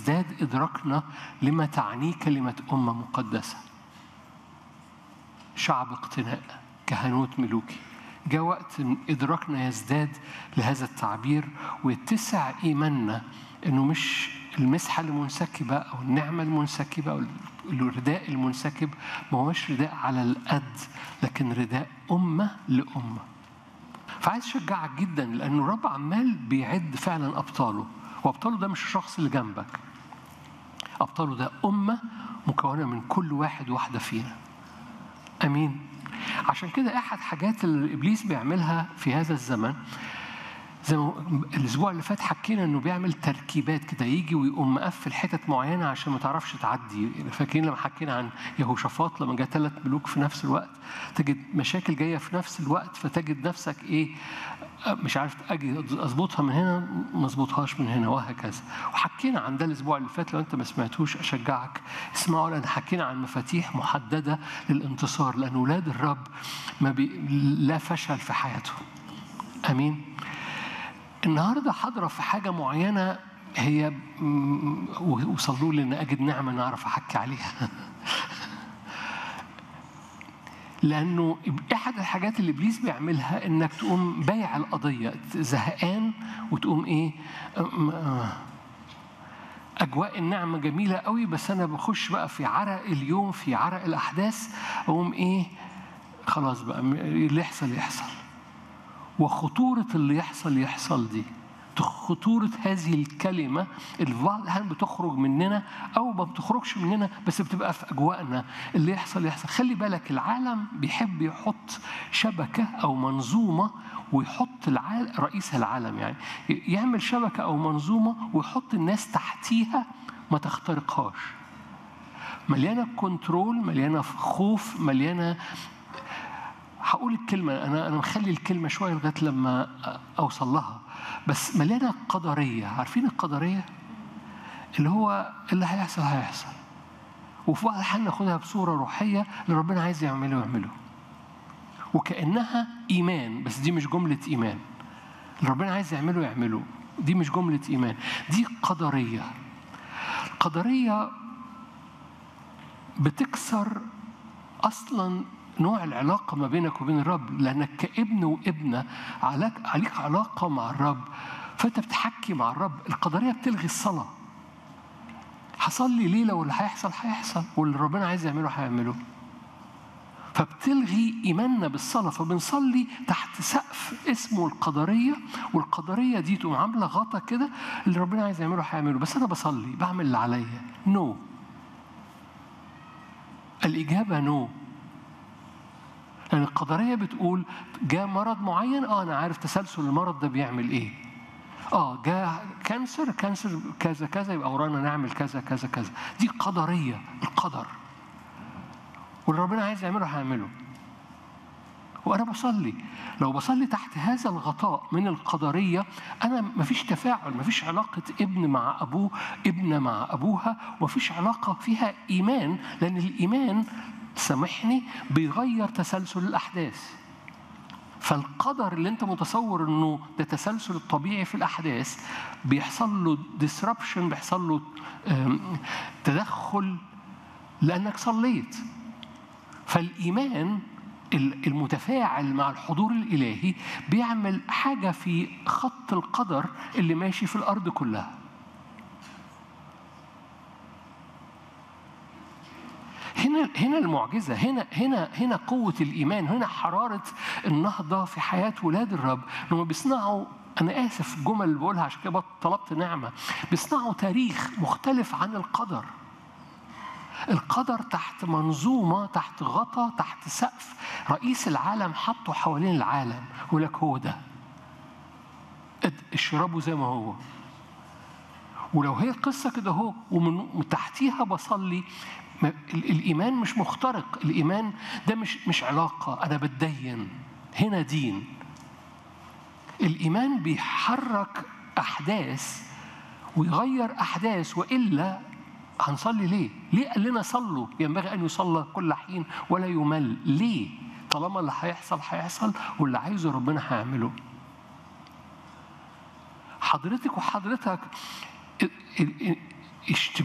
يزداد إدراكنا لما تعنيه كلمة أمة مقدسة شعب اقتناء كهنوت ملوكي جاء وقت إن إدراكنا يزداد لهذا التعبير ويتسع إيماننا إنه مش المسحة المنسكبة أو النعمة المنسكبة أو الرداء المنسكب ما هوش رداء على القد لكن رداء أمة لأمة فعايز أشجعك جدا لأن الرب عمال بيعد فعلا أبطاله وأبطاله ده مش الشخص اللي جنبك أبطاله ده أمة مكونة من كل واحد واحدة فينا امين عشان كده احد حاجات اللي ابليس بيعملها في هذا الزمن زي ما الاسبوع اللي فات حكينا انه بيعمل تركيبات كده يجي ويقوم مقفل حتت معينه عشان ما تعرفش تعدي فاكرين لما حكينا عن يهوشافاط لما جاء ثلاث ملوك في نفس الوقت تجد مشاكل جايه في نفس الوقت فتجد نفسك ايه مش عارف اجي اظبطها من هنا ما اظبطهاش من هنا وهكذا وحكينا عن ده الاسبوع اللي فات لو انت ما سمعتوش اشجعك اسمعوا لان حكينا عن مفاتيح محدده للانتصار لان اولاد الرب ما بي لا فشل في حياتهم امين النهارده حاضره في حاجه معينه هي وصلوا لي ان اجد نعمه نعرف احكي عليها لانه احد الحاجات اللي ابليس بيعملها انك تقوم بايع القضيه زهقان وتقوم ايه اجواء النعمه جميله قوي بس انا بخش بقى في عرق اليوم في عرق الاحداث اقوم ايه خلاص بقى اللي يحصل يحصل وخطورة اللي يحصل يحصل دي خطورة هذه الكلمة اللي في بعض الأحيان بتخرج مننا أو ما بتخرجش مننا بس بتبقى في أجواءنا اللي يحصل يحصل خلي بالك العالم بيحب يحط شبكة أو منظومة ويحط العالم رئيس العالم يعني يعمل شبكة أو منظومة ويحط الناس تحتيها ما تخترقهاش مليانة كنترول مليانة خوف مليانة هقول الكلمة أنا أنا مخلي الكلمة شوية لغاية لما أوصل لها بس مليانة قدرية عارفين القدرية؟ اللي هو اللي هيحصل هيحصل وفي بعض الأحيان ناخدها بصورة روحية اللي ربنا عايز يعمله يعمله وكأنها إيمان بس دي مش جملة إيمان اللي ربنا عايز يعمله يعمله دي مش جملة إيمان دي قدرية قدرية بتكسر أصلا نوع العلاقة ما بينك وبين الرب لأنك كابن وابنة عليك, عليك علاقة مع الرب فأنت بتحكي مع الرب القدرية بتلغي الصلاة هصلي ليلة واللي هيحصل هيحصل واللي ربنا عايز يعمله هيعمله فبتلغي إيماننا بالصلاة فبنصلي تحت سقف اسمه القدرية والقدرية دي تقوم عاملة غطا كده اللي ربنا عايز يعمله هيعمله بس أنا بصلي بعمل اللي عليا نو no. الإجابة نو no. لأن القدرية بتقول جاء مرض معين اه أنا عارف تسلسل المرض ده بيعمل إيه اه جاء كانسر كانسر كذا كذا يبقى ورانا نعمل كذا كذا كذا دي قدرية القدر واللي ربنا عايز يعمله هيعمله وأنا بصلي لو بصلي تحت هذا الغطاء من القدرية أنا مفيش تفاعل مفيش علاقة ابن مع أبوه ابنة مع أبوها ومفيش علاقة فيها إيمان لأن الإيمان سامحني بيغير تسلسل الأحداث فالقدر اللي انت متصور انه ده تسلسل الطبيعي في الاحداث بيحصل له ديسربشن بيحصل له تدخل لانك صليت فالايمان المتفاعل مع الحضور الالهي بيعمل حاجه في خط القدر اللي ماشي في الارض كلها هنا هنا المعجزة هنا هنا هنا قوة الإيمان هنا حرارة النهضة في حياة ولاد الرب لما بيصنعوا أنا آسف الجمل اللي بقولها عشان كده طلبت نعمة بيصنعوا تاريخ مختلف عن القدر القدر تحت منظومة تحت غطا تحت سقف رئيس العالم حطه حوالين العالم يقول لك هو ده اشربه زي ما هو ولو هي القصة كده هو ومن تحتيها بصلي الإيمان مش مخترق الإيمان ده مش مش علاقة أنا بتدين هنا دين الإيمان بيحرك أحداث ويغير أحداث وإلا هنصلي ليه؟ ليه قال لنا صلوا؟ ينبغي أن يصلى كل حين ولا يمل، ليه؟ طالما اللي هيحصل هيحصل واللي عايزه ربنا هيعمله. حضرتك وحضرتك اشتباه